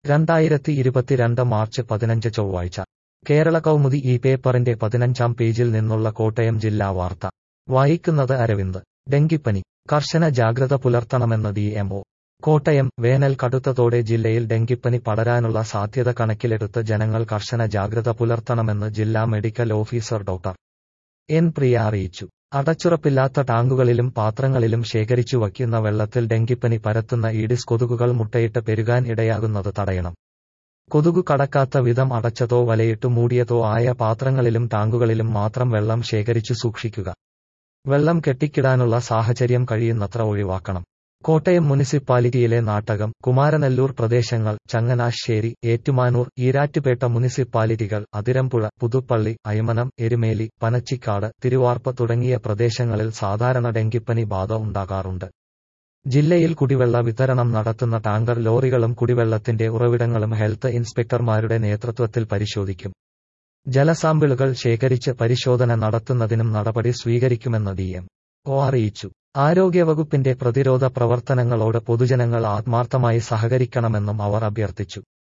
രണ്ടായിരത്തി ഇരുപത്തിരണ്ട് മാർച്ച് പതിനഞ്ച് ചൊവ്വാഴ്ച കേരള കൗമുദി ഈ പേപ്പറിന്റെ പതിനഞ്ചാം പേജിൽ നിന്നുള്ള കോട്ടയം ജില്ലാ വാർത്ത വായിക്കുന്നത് അരവിന്ദ് ഡെങ്കിപ്പനി കർശന ജാഗ്രത പുലർത്തണമെന്ന് ഡിഎംഒ കോട്ടയം വേനൽ കടുത്തതോടെ ജില്ലയിൽ ഡെങ്കിപ്പനി പടരാനുള്ള സാധ്യത കണക്കിലെടുത്ത് ജനങ്ങൾ കർശന ജാഗ്രത പുലർത്തണമെന്ന് ജില്ലാ medical officer doctor N Priya അറിയിച്ചു അടച്ചുറപ്പില്ലാത്ത ടാങ്കുകളിലും പാത്രങ്ങളിലും ശേഖരിച്ചു വയ്ക്കുന്ന വെള്ളത്തിൽ ഡെങ്കിപ്പനി പരത്തുന്ന ഈഡിസ് കൊതുകുകൾ മുട്ടയിട്ട് പെരുകാൻ ഇടയാകുന്നത് തടയണം കൊതുകു കടക്കാത്ത വിധം അടച്ചതോ വലയിട്ടു മൂടിയതോ ആയ പാത്രങ്ങളിലും ടാങ്കുകളിലും മാത്രം വെള്ളം ശേഖരിച്ചു സൂക്ഷിക്കുക വെള്ളം കെട്ടിക്കിടാനുള്ള സാഹചര്യം കഴിയുന്നത്ര ഒഴിവാക്കണം കോട്ടയം മുനിസിപ്പാലിറ്റിയിലെ നാട്ടകം കുമാരനെല്ലൂർ പ്രദേശങ്ങൾ ചങ്ങനാശ്ശേരി ഏറ്റുമാനൂർ ഈരാറ്റുപേട്ട മുനിസിപ്പാലിറ്റികൾ അതിരമ്പുഴ പുതുപ്പള്ളി അയമനം എരുമേലി പനച്ചിക്കാട് തിരുവാർപ്പ് തുടങ്ങിയ പ്രദേശങ്ങളിൽ സാധാരണ ഡെങ്കിപ്പനി ബാധ ഉണ്ടാകാറുണ്ട് ജില്ലയിൽ കുടിവെള്ള വിതരണം നടത്തുന്ന ടാങ്കർ ലോറികളും കുടിവെള്ളത്തിന്റെ ഉറവിടങ്ങളും ഹെൽത്ത് ഇൻസ്പെക്ടർമാരുടെ നേതൃത്വത്തിൽ പരിശോധിക്കും ജലസാമ്പിളുകൾ ശേഖരിച്ച് പരിശോധന നടത്തുന്നതിനും നടപടി സ്വീകരിക്കുമെന്ന് ഡിഎം ഒ അറിയിച്ചു ആരോഗ്യവകുപ്പിന്റെ പ്രതിരോധ പ്രവർത്തനങ്ങളോട് പൊതുജനങ്ങൾ ആത്മാർത്ഥമായി സഹകരിക്കണമെന്നും അവർ അഭ്യർത്ഥിച്ചു